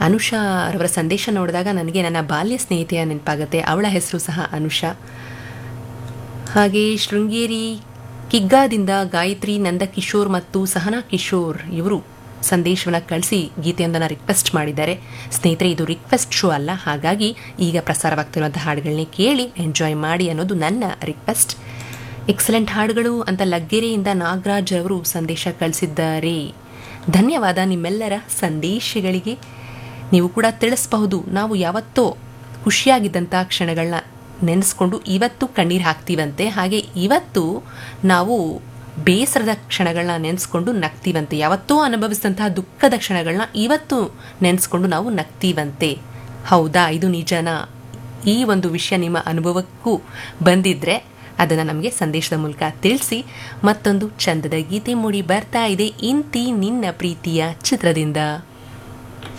ಅನುಷಾ ಅವರ ಸಂದೇಶ ನೋಡಿದಾಗ ನನಗೆ ನನ್ನ ಬಾಲ್ಯ ಸ್ನೇಹಿತೆಯ ನೆನಪಾಗುತ್ತೆ ಅವಳ ಹೆಸರು ಸಹ ಅನುಷಾ ಹಾಗೆ ಶೃಂಗೇರಿ ಕಿಗ್ಗಾದಿಂದ ಗಾಯತ್ರಿ ನಂದಕಿಶೋರ್ ಮತ್ತು ಸಹನಾ ಕಿಶೋರ್ ಇವರು ಸಂದೇಶವನ್ನು ಕಳಿಸಿ ಗೀತೆಯೊಂದನ್ನು ರಿಕ್ವೆಸ್ಟ್ ಮಾಡಿದ್ದಾರೆ ಸ್ನೇಹಿತರೆ ಇದು ರಿಕ್ವೆಸ್ಟ್ ಶೋ ಅಲ್ಲ ಹಾಗಾಗಿ ಈಗ ಪ್ರಸಾರವಾಗ್ತಿರುವಂಥ ಹಾಡುಗಳನ್ನೇ ಕೇಳಿ ಎಂಜಾಯ್ ಮಾಡಿ ಅನ್ನೋದು ನನ್ನ ರಿಕ್ವೆಸ್ಟ್ ಎಕ್ಸಲೆಂಟ್ ಹಾಡುಗಳು ಅಂತ ಲಗ್ಗೆರೆಯಿಂದ ನಾಗರಾಜ್ ಅವರು ಸಂದೇಶ ಕಳಿಸಿದ್ದಾರೆ ಧನ್ಯವಾದ ನಿಮ್ಮೆಲ್ಲರ ಸಂದೇಶಗಳಿಗೆ ನೀವು ಕೂಡ ತಿಳಿಸಬಹುದು ನಾವು ಯಾವತ್ತೋ ಖುಷಿಯಾಗಿದ್ದಂಥ ಕ್ಷಣಗಳನ್ನ ನೆನೆಸ್ಕೊಂಡು ಇವತ್ತು ಕಣ್ಣೀರು ಹಾಕ್ತೀವಂತೆ ಹಾಗೆ ಇವತ್ತು ನಾವು ಬೇಸರದ ಕ್ಷಣಗಳನ್ನ ನೆನೆಸ್ಕೊಂಡು ನಗ್ತೀವಂತೆ ಯಾವತ್ತೋ ಅನುಭವಿಸಿದಂತಹ ದುಃಖದ ಕ್ಷಣಗಳನ್ನ ಇವತ್ತು ನೆನೆಸ್ಕೊಂಡು ನಾವು ನಗ್ತೀವಂತೆ ಹೌದಾ ಇದು ನಿಜನಾ ಈ ಒಂದು ವಿಷಯ ನಿಮ್ಮ ಅನುಭವಕ್ಕೂ ಬಂದಿದ್ರೆ ಅದನ್ನು ನಮಗೆ ಸಂದೇಶದ ಮೂಲಕ ತಿಳಿಸಿ ಮತ್ತೊಂದು ಚಂದದ ಗೀತೆ ಮೂಡಿ ಬರ್ತಾ ಇದೆ ಇಂತಿ ನಿನ್ನ ಪ್ರೀತಿಯ ಚಿತ್ರದಿಂದ